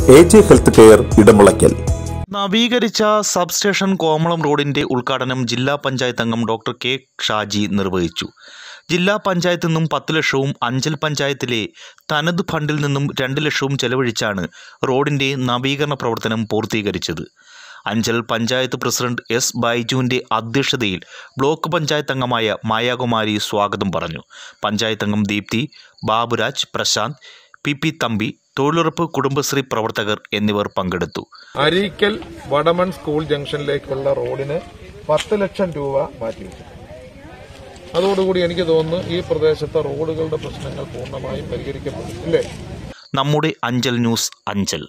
A J health care Edamulakkal നവീകരിച്ച substation കോമളം റോഡിന്റെ ഉദ്ഘാടനം ജില്ലാ പഞ്ചായത്ത് അംഗം ഡോക്ടർ കെ ഷാജി നിർവഹിച്ചു ജില്ലാ പഞ്ചായത്തിൽ നിന്നും പത്ത് ലക്ഷവും അഞ്ചൽ പഞ്ചായത്തിലെ തനത് ഫണ്ടിൽ നിന്നും രണ്ട് ലക്ഷവും ചെലവഴിച്ചാണ് റോഡിന്റെ നവീകരണ പ്രവർത്തനം പൂർത്തീകരിച്ചത് അഞ്ചൽ പഞ്ചായത്ത് പ്രസിഡന്റ് എസ് ബൈജുവിന്റെ അധ്യക്ഷതയിൽ ബ്ലോക്ക് പഞ്ചായത്ത് അംഗമായ മായാകുമാരി സ്വാഗതം പറഞ്ഞു പഞ്ചായത്ത് അംഗം ദീപ്തി ബാബുരാജ് പ്രശാന്ത് പി പി തമ്പി തൊഴിലുറപ്പ് കുടുംബശ്രീ പ്രവർത്തകർ എന്നിവർ പങ്കെടുത്തു അരീക്കൽ വടമൺ സ്കൂൾ ജംഗ്ഷനിലേക്കുള്ള റോഡിന് പത്ത് ലക്ഷം രൂപ മാറ്റിവെച്ചു അതോടുകൂടി എനിക്ക് തോന്നുന്നു ഈ പ്രദേശത്തെ റോഡുകളുടെ പ്രശ്നങ്ങൾ പൂർണ്ണമായും പരിഹരിക്കപ്പെടും ഇല്ലേ നമ്മുടെ Anchal news Anchal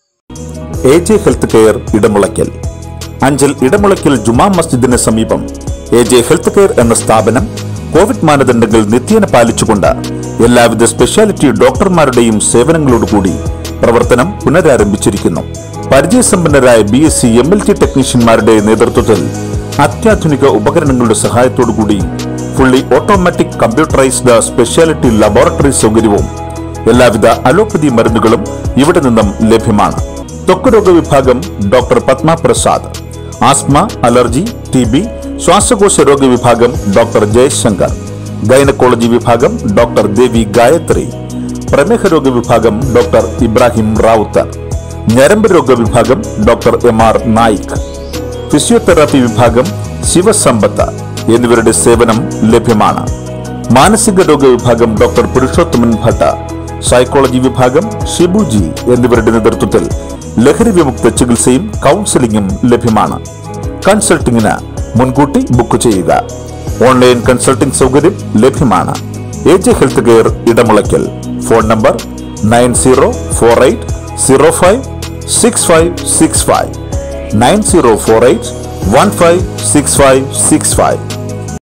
A J health care Edamulakkal Anchal Edamulakkal ജുമാ മസ്ജിദിന് സമീപം എ ജെ ഹെൽത്ത് കെയർ എന്ന സ്ഥാപനം കോവിഡ് മാനദണ്ഡങ്ങൾ നിത്യേന പാലിച്ചുകൊണ്ട് എല്ലാവിധ സ്പെഷ്യാലിറ്റി ഡോക്ടർമാരുടെയും സേവനങ്ങളോടുകൂടി പ്രവർത്തനം പുനരാരംഭിച്ചിരിക്കുന്നു പരിചയസമ്പന്നരായ B S C M L T ടെക്നീഷ്യന്മാരുടെ നേതൃത്വത്തിൽ അത്യാധുനിക ഉപകരണങ്ങളുടെ സഹായത്തോടുകൂടി fully automatic computerised speciality laboratory സൗകര്യവും എല്ലാവിധ അലോപ്പതി മരുന്നുകളും ഇവിടെ നിന്നും ലഭ്യമാണ് ത്വക്ക് രോഗ വിഭാഗം doctor Padma Prasad asthma allergy T B ശ്വാസകോശ രോഗ വിഭാഗം ഡോക്ടർ ജയശങ്കർ ഗൈനക്കോളജി വിഭാഗം ഡോക്ടർ ദേവി ഗായത്രി പ്രമേഹ രോഗ വിഭാഗം ഡോക്ടർ ഇബ്രാഹിം റാവുത്തർ ഞരമ്പ് രോഗ വിഭാഗം doctor M R Naik physiotherapy വിഭാഗം ശിവസമ്പത്ത് എന്നിവരുടെ സേവനം ലഭ്യമാണ് മാനസിക രോഗ വിഭാഗം ഡോക്ടർ പുരുഷോത്തമൻ ഭട്ട സൈക്കോളജി വിഭാഗം ഷിബുജി എന്നിവരുടെ നേതൃത്വത്തിൽ ലഹരി വിമുക്ത ചികിത്സയും കൗൺസിലിംഗും ലഭ്യമാണ് കൺസൾട്ടിങ്ങിന് മുൻകൂട്ടി ബുക്ക് ചെയ്യുക ഓൺലൈൻ കൺസൾട്ടിംഗ് സൗകര്യം ലഭ്യമാണ് A J health care Edamulakkal phone number nine zero four eight zero five six five six five nine zero four eight one five six five six five